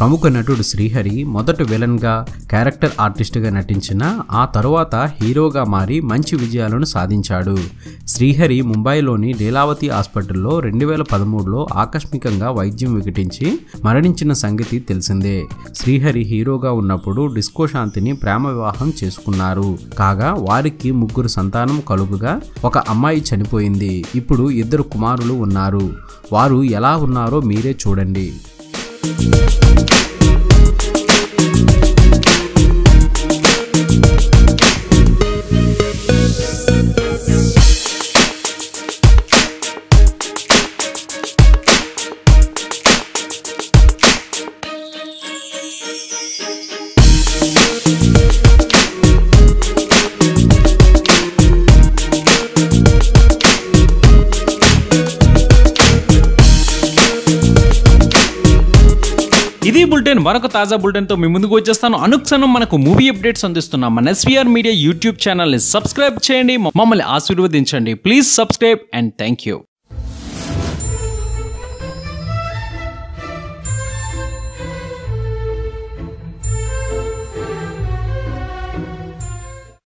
ప్రముఖ నటుడు శ్రీహరి మొదట విలన్ గా క్యారెక్టర్ ఆర్టిస్ట్ గా నటించిన ఆ తరువాత హీరోగా మారి మంచి విజయాలను సాధించాడు శ్రీహరి ముంబైలోని లీలావతి హాస్పిటల్లో రెండు వేల పదమూడులో ఆకస్మికంగా వైద్యం వికటించి మరణించిన సంగతి తెలిసిందే శ్రీహరి హీరోగా ఉన్నప్పుడు డిస్కో శాంతిని ప్రేమ వివాహం చేసుకున్నారు కాగా వారికి ముగ్గురు సంతానం కలుగుగా ఒక అమ్మాయి చనిపోయింది ఇప్పుడు ఇద్దరు కుమారులు ఉన్నారు వారు ఎలా ఉన్నారో మీరే చూడండి ఇది బులెటిన్ మరొక తాజా బులెటిన్ తో మీ ముందుకు వచ్చేస్తాను అనుక్షణం మనకు మూవీ అప్డేట్స్ అందిస్తున్నాం మన ఎస్వీఆర్ మీడియా యూట్యూబ్ ఛానల్ ని సబ్స్క్రైబ్ చేయండి మమ్మల్ని ఆశీర్వదించండి please subscribe and thank you